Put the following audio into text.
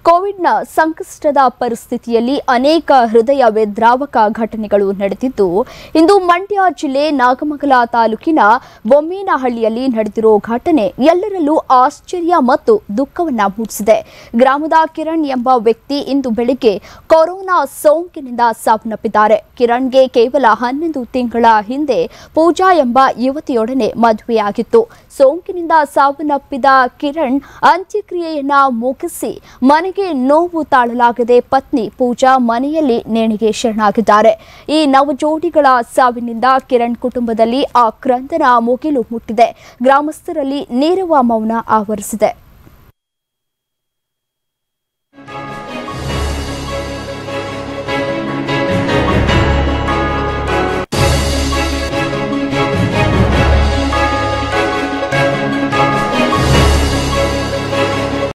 ಕೋವಿಡ್ನ ಸಂಕಷ್ಟದ ಪರಿಸ್ಥಿತಿಯಲ್ಲಿ ಅನೇಕ ಹೃದಯ ವಿದ್ರಾವಕ ಘಟನೆಗಳು ನಡೆದಿದ್ದು ಇಂದು ಮಂಡ್ಯ ಜಿಲ್ಲೆ ನಾಗಮಂಗಲ ತಾಲೂಕಿನ ಬೊಮ್ಮೇನಹಳ್ಳಿಯಲ್ಲಿ ನಡೆದಿರೋ ಘಟನೆ ಎಲ್ಲರಲ್ಲೂ ಆಶ್ಚರ್ಯ ಮತ್ತು ದುಃಖವನ್ನ ಮೂಡಿಸಿದೆ ಗ್ರಾಮದ ಕಿರಣ್ ಎಂಬ ವ್ಯಕ್ತಿ ಇಂದು ಬೆಳಿಗ್ಗೆ ಕೊರೋನಾ ಸೋಂಕಿನಿಂದ ಸಾವನ್ನಪ್ಪಿದ್ದಾರೆ ಕಿರಣ್ಗೆ ಕೇವಲ ಹನ್ನೊಂದು ತಿಂಗಳ ಹಿಂದೆ ಪೂಜಾ ಎಂಬ ಯುವತಿಯೊಡನೆ ಮದುವೆಯಾಗಿತ್ತು ಸೋಂಕಿನಿಂದ ಸಾವನ್ನಪ್ಪಿದ ಕಿರಣ್ ಅಂತ್ಯಕ್ರಿಯೆಯನ್ನ ಮುಗಿಸಿ ಮನೆಗೆ ನೋವು ತಾಳಲಾಗದೆ ಪತ್ನಿ ಪೂಜಾ ಮನೆಯಲ್ಲಿ ನೇಣಿಗೆ ಶರಣಾಗಿದ್ದಾರೆ ಈ ನವಜೋಡಿಗಳ ಸಾವಿನಿಂದ ಕಿರಣ್ ಕುಟುಂಬದಲ್ಲಿ ಆ ಕ್ರಂದನ ಮುಗಿಲು ಮುಟ್ಟಿದೆ ಗ್ರಾಮಸ್ಥರಲ್ಲಿ ನೀರವ ಮೌನ ಆವರಿಸಿದೆ